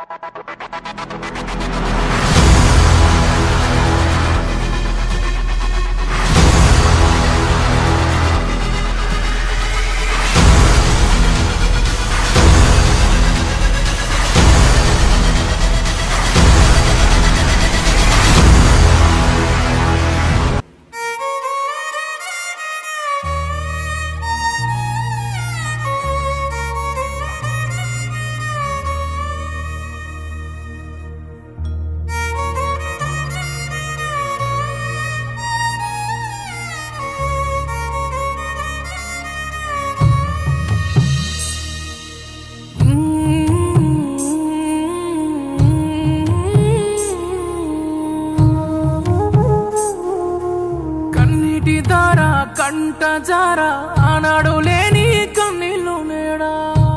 కన్నీటి దార కంట జార ఆనాడు లేని కన్నీళ్ళు నేడా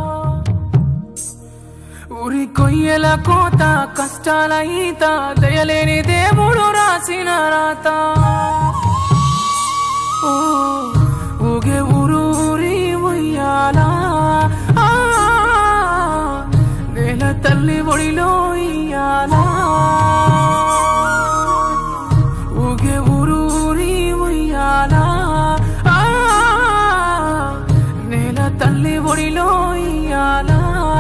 ఊరి కొయ్యల కోత కష్టాల ఈత దయలేని దేవుడు రాసిన రాత ఓ, ఊగే ఊరు ఊరి ఉయ్యాలా ఆ, నేల తల్లి ఒడిలో ఇయ్యాలా ఊగే ఊరు ఊరి ఉయ్యాలా ఆ, నేల తల్లి ఒడిలో ఇయ్యాలా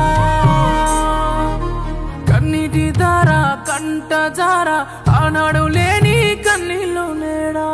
కన్నీటి దార కంట జార ఆనాడు లేని కన్నీళ్ళు నేడా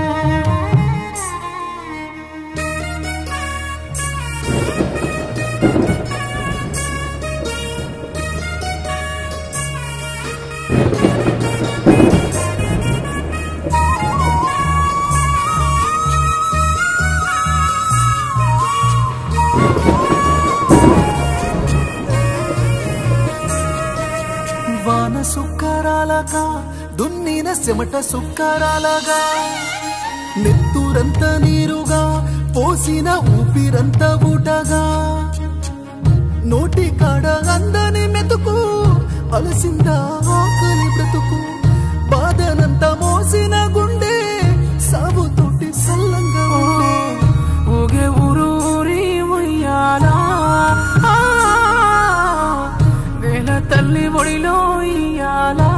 వాన సుక్కరాలగా దున్నిన చెమట సుక్కరాలగా నెత్తూరంత నీరుగా పోసిన ఊపిరంత ఊటగా నోటి కాడ అందని మెతుకు అలసిందా ఆకలి బ్రతుకు బాధనంత మోసిన గుండె సాగుతోటి సల్లంగా ఉండే ఊగే ఊరు ఊరి ఉయ్యాలా ఆ, నేల తల్లి ఒడిలో ఇయ్యాలా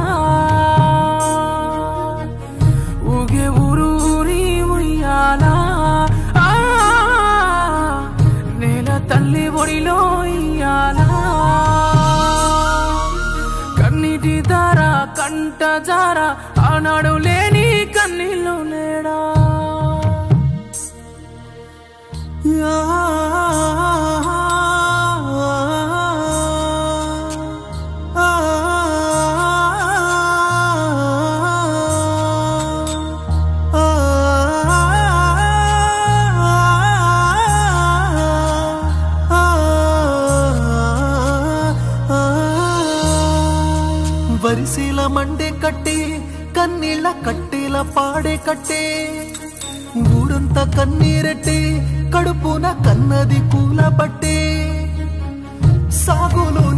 ఊగే ఊరు ఊరి ఉయ్యాలా ఆ, నేల తల్లి ఒడిలో ఇయ్యాలా కన్నీటి దార కంట జార ఆనాడు లేని కన్నీళ్ళు నేడా వరిసీల మండే కట్టే కన్నీళ్ళ కట్టేల పాడే కట్టే ఊరంతా కన్నీరెట్టే కడుపున కన్నది కూల పట్టే సాగులో